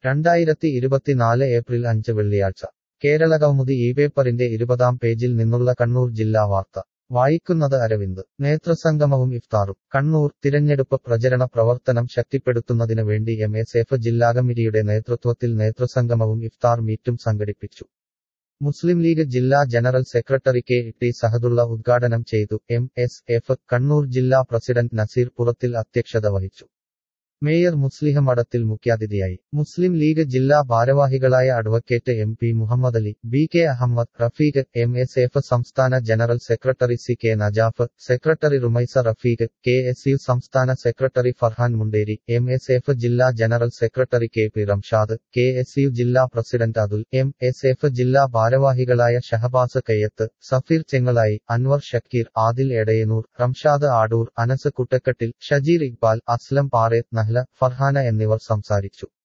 രണ്ടായിരത്തി ഇരുപത്തിനാല് ഏപ്രിൽ അഞ്ച് വെള്ളിയാഴ്ച കേരളകൗമുദി ഈ പേപ്പറിന്റെ ഇരുപതാം പേജിൽ നിന്നുള്ള കണ്ണൂർ ജില്ലാ വാർത്ത വായിക്കുന്നത് അരവിന്ദ് നേതൃസംഗമവും ഇഫ്താറും കണ്ണൂർ തിരഞ്ഞെടുപ്പ് പ്രചരണ പ്രവർത്തനം ശക്തിപ്പെടുത്തുന്നതിന് വേണ്ടി എം എസ് എഫ് ജില്ലാ കമ്മിറ്റിയുടെ നേതൃത്വത്തിൽ നേതൃസംഗമവും ഇഫ്താർ മീറ്റും സംഘടിപ്പിച്ചു മുസ്ലിം ലീഗ് ജില്ലാ general secretary K T Sahadulla ഉദ്ഘാടനം ചെയ്തു എം എസ് എഫ് കണ്ണൂർ ജില്ലാ പ്രസിഡന്റ് നസീർ പുറത്തിൽ അധ്യക്ഷത വഹിച്ചു മേയർ മുസ്ലിഹ മഠത്തിൽ മുഖ്യാതിഥിയായി മുസ്ലിം ലീഗ് ജില്ലാ ഭാരവാഹികളായ advocate M P Muhammad Ali B K Ahammed Rafeeq M S F സംസ്ഥാന general secretary C K Najaf secretary Rumaisa Rafeeq K S U സംസ്ഥാന secretary Farhan Munderi M S F ജില്ലാ general secretary K P Ramshad K S U ജില്ലാ president Athul M S F ജില്ലാ ഭാരവാഹികളായ ഷഹബാസ് കയ്യത്ത് സഫീർ ചെങ്ങളായി അൻവർ ഷക്കീർ ആദിൽ എടയനൂർ റംഷാദ് ആടൂർ അനസ് കുട്ടക്കട്ടിൽ ഷജീർ ഇക്ബാൽ അസ്ലം പാറേത്ത് നഹ്ല ഫർഹാന എന്നിവർ സംസാരിച്ചു